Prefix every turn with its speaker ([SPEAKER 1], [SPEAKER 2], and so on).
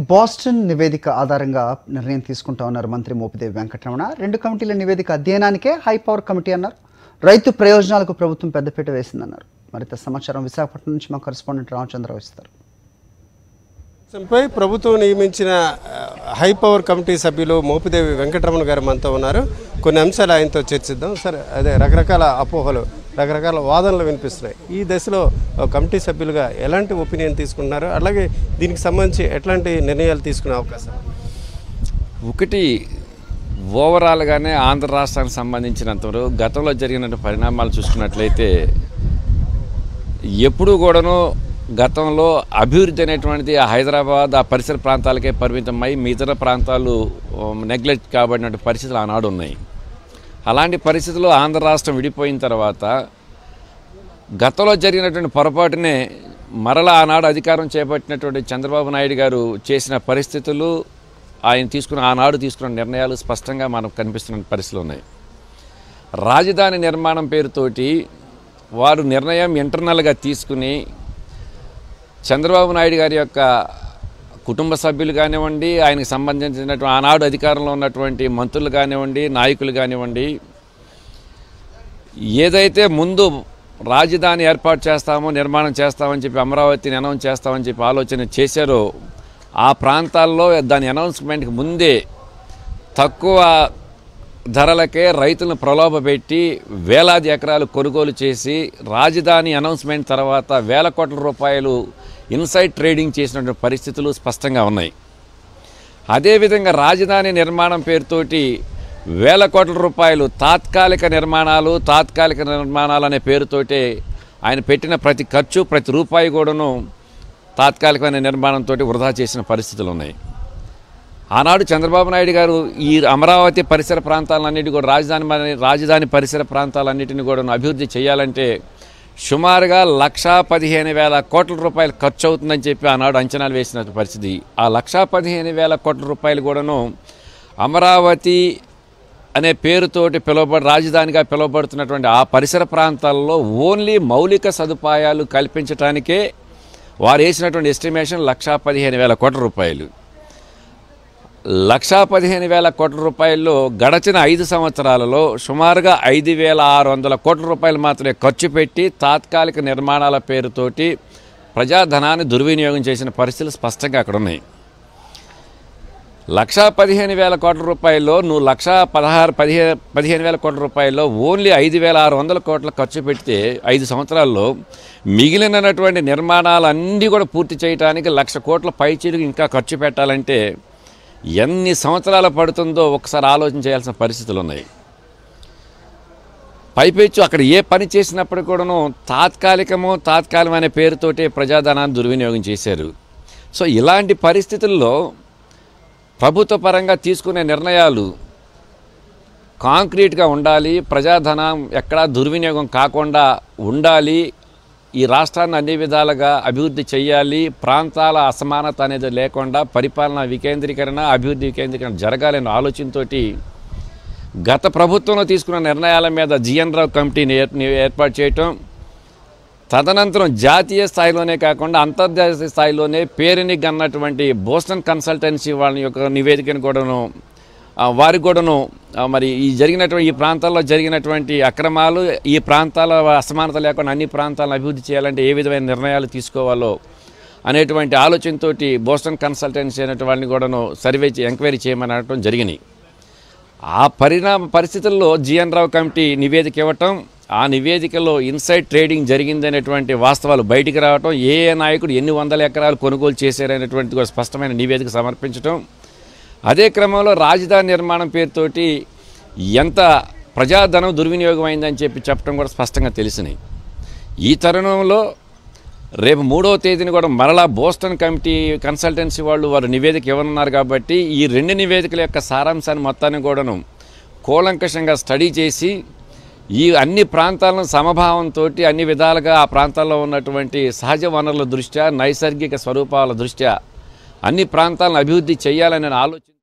[SPEAKER 1] Boston నివేదిక ఆధారంగా నిర్ణయం తీసుకుంటా ఉన్నారు మంత్రి మోపిదేవి వెంకటరమణ రెండు కమిటీల నివేదిక అధ్యయనానికే హై పవర్ కమిటీ అన్నారు రైతు ప్రయోజనాలకు ప్రభుత్వం పెద్దపీట వేసిందన్నారు మరింత సమాచారం విశాఖపట్నం నుంచి మా కరెస్పాండెంట్ రామచంద్రరావు ఇస్తారు
[SPEAKER 2] అంశంపై ప్రభుత్వం నియమించిన ఆ, హై పవర్ కమిటీ సభ్యులు మోపిదేవి వెంకటరమణ గారు మనతో ఉన్నారు కొన్ని అంశాలు ఆయనతో చర్చిద్దాం సరే అదే రకరకాల అపోహలు రకరకాల వాదనలు వినిపిస్తున్నాయి ఈ దశలో ఆ, కమిటీ సభ్యులుగా ఎలాంటి ఒపీనియన్ తీసుకుంటున్నారు అలాగే దీనికి సంబంధించి ఎట్లాంటి నిర్ణయాలు తీసుకునే అవకాశం
[SPEAKER 3] ఒకటి ఓవరాల్గానే ఆంధ్ర రాష్ట్రానికి సంబంధించినంతవరకు గతంలో జరిగిన పరిణామాలు చూసుకున్నట్లయితే ఎప్పుడూ కూడాను గతంలో అభివృద్ధి అనేటువంటిది ఆ హైదరాబాద్ ఆ పరిసర ప్రాంతాలకే పరిమితమై మిగతా ప్రాంతాలు నెగ్లెక్ట్ కాబడినటువంటి పరిస్థితులు ఆనాడు ఉన్నాయి అలాంటి పరిస్థితుల్లో ఆంధ్ర రాష్ట్రం విడిపోయిన తర్వాత గతంలో జరిగినటువంటి పొరపాటునే మరలా ఆనాడు అధికారం చేపట్టినటువంటి చంద్రబాబు నాయుడు గారు చేసిన పరిస్థితులు ఆయన తీసుకున్న ఆనాడు తీసుకున్న నిర్ణయాలు స్పష్టంగా మనకు కనిపిస్తున్న పరిస్థితులు ఉన్నాయి రాజధాని నిర్మాణం పేరుతోటి వారు నిర్ణయం ఇంటర్నల్గా తీసుకుని చంద్రబాబు నాయుడు గారి యొక్క కుటుంబ సభ్యులు కానివ్వండి ఆయనకు సంబంధించినటువంటి ఆనాడు అధికారంలో ఉన్నటువంటి మంత్రులు కానివ్వండి నాయకులు కానివ్వండి ఏదైతే ముందు రాజధాని ఏర్పాటు చేస్తామో నిర్మాణం చేస్తామని చెప్పి అమరావతిని అనౌన్స్ చేస్తామని చెప్పి ఆలోచన చేశారో ఆ ప్రాంతాల్లో దాని అనౌన్స్మెంట్కి ముందే తక్కువ ధరలకే రైతులను ప్రలోభపెట్టి వేలాది ఎకరాలు కొనుగోలు చేసి రాజధాని అనౌన్స్మెంట్ తర్వాత వేల కోట్ల రూపాయలు ఇన్సైడ్ ట్రేడింగ్ చేసినటువంటి పరిస్థితులు స్పష్టంగా ఉన్నాయి అదేవిధంగా రాజధాని నిర్మాణం పేరుతోటి వేల కోట్ల రూపాయలు తాత్కాలిక నిర్మాణాలు తాత్కాలిక నిర్మాణాలు అనే పేరుతోటే ఆయన పెట్టిన ప్రతి ఖర్చు ప్రతి రూపాయి కూడాను తాత్కాలికమైన నిర్మాణంతో వృధా చేసిన పరిస్థితులు ఉన్నాయి ఆనాడు చంద్రబాబు నాయుడు గారు ఈ అమరావతి పరిసర ప్రాంతాలన్నిటి కూడా రాజధాని మన- రాజధాని పరిసర ప్రాంతాలన్నిటిని కూడా అభివృద్ధి చేయాలంటే సుమారుగా లక్షా పదిహేను వేల కోట్ల రూపాయలు ఖర్చు అవుతుందని చెప్పి ఆనాడు అంచనాలు వేసిన పరిస్థితి ఆ లక్షా పదిహేను వేల కోట్ల రూపాయలు కూడాను అమరావతి అనే పేరుతోటి పిలువబడి రాజధానిగా పిలువబడుతున్నటువంటి ఆ పరిసర ప్రాంతాల్లో ఓన్లీ మౌలిక సదుపాయాలు కల్పించడానికే వారు వేసినటువంటి ఎస్టిమేషన్ లక్షా పదిహేను వేల కోట్ల రూపాయలు లక్షా పదిహేను వేల కోట్ల రూపాయల్లో గడచిన ఐదు సంవత్సరాలలో సుమారుగా ఐదు వేల ఆరు వందల కోట్ల రూపాయలు మాత్రమే ఖర్చు పెట్టి తాత్కాలిక నిర్మాణాల పేరుతోటి ప్రజాధనాన్ని దుర్వినియోగం చేసిన పరిస్థితులు స్పష్టంగా అక్కడ ఉన్నాయి లక్షా పదిహేను వేల కోట్ల రూపాయల్లో నువ్వు లక్షా పదహారు పదిహే పదిహేను వేల కోట్ల రూపాయల్లో ఓన్లీ ఐదు వేల ఆరు వందల కోట్ల ఖర్చు పెడితే ఐదు సంవత్సరాల్లో మిగిలినటువంటి నిర్మాణాలన్నీ కూడా పూర్తి చేయడానికి లక్ష కోట్ల పైచీలకు ఇంకా ఖర్చు పెట్టాలంటే ఎన్ని సంవత్సరాలు పడుతుందో ఒకసారి ఆలోచన చేయాల్సిన పరిస్థితులు ఉన్నాయి పైపెచ్చు అక్కడ ఏ పని చేసినప్పుడు కూడాను తాత్కాలికము తాత్కాలికం అనే పేరుతోటే ప్రజాధనాన్ని దుర్వినియోగం చేశారు సో ఇలాంటి పరిస్థితుల్లో ప్రభుత్వ పరంగా తీసుకునే నిర్ణయాలు కాంక్రీట్గా ఉండాలి ప్రజాధనం ఎక్కడా దుర్వినియోగం కాకుండా ఉండాలి ఈ రాష్ట్రాన్ని అన్ని విధాలుగా అభివృద్ధి చేయాలి ప్రాంతాల అసమానత అనేది లేకుండా పరిపాలన వికేంద్రీకరణ అభివృద్ధి వికేంద్రీకరణ జరగాలనే ఆలోచనతోటి గత ప్రభుత్వంలో తీసుకున్న నిర్ణయాల మీద జిఎన్ రావు కమిటీని ఏర్- ఏర్పాటు చేయటం తదనంతరం జాతీయ స్థాయిలోనే కాకుండా అంతర్జాతీయ స్థాయిలోనే పేరుని గన్నటువంటి బోస్టన్ కన్సల్టెన్సీ వాళ్ళ యొక్క నివేదికను కూడాను ఆ, వారికి కూడాను ఆ, మరి ఈ జరిగినటువంటి ఈ ప్రాంతాల్లో జరిగినటువంటి అక్రమాలు ఈ ప్రాంతాల అసమానత లేకుండా అన్ని ప్రాంతాలను అభివృద్ధి చేయాలంటే ఏ విధమైన నిర్ణయాలు తీసుకోవాలో అనేటువంటి ఆలోచనతోటి బోస్టన్ కన్సల్టెన్సీ అనేటువంటి వాళ్ళని కూడాను సర్వే చే- ఎంక్వైరీ చేయమని అనడం జరిగినాయి ఆ పరిణామ పరిస్థితుల్లో జిఎన్ రావు కమిటీ నివేదిక ఇవ్వటం ఆ నివేదికలో ఇన్సైడ్ ట్రేడింగ్ జరిగిందనేటువంటి వాస్తవాలు బయటికి రావటం ఏ ఏ నాయకుడు ఎన్ని వందల ఎకరాలు కొనుగోలు చేశారనేటువంటి కూడా స్పష్టమైన నివేదిక సమర్పించటం అదే క్రమంలో రాజధాని నిర్మాణం పేరుతోటి ఎంత ప్రజాధనం దుర్వినియోగం అయిందని చెప్పి చెప్పడం కూడా స్పష్టంగా తెలిసినాయి ఈ తరుణంలో రేపు మూడవ తేదీని కూడా మరలా బోస్టన్ కమిటీ కన్సల్టెన్సీ వాళ్ళు వారు నివేదిక ఇవ్వనున్నారు కాబట్టి ఈ రెండు నివేదికల యొక్క సారాంశాన్ని మొత్తాన్ని కూడాను కూలంకషంగా స్టడీ చేసి ఈ అన్ని ప్రాంతాలను సమభావంతో అన్ని విధాలుగా ఆ ప్రాంతాల్లో ఉన్నటువంటి సహజ వనరుల దృష్ట్యా నైసర్గిక స్వరూపాల దృష్ట్యా అన్ని ప్రాంతాలను అభివృద్ధి చేయాలనే ఆలోచన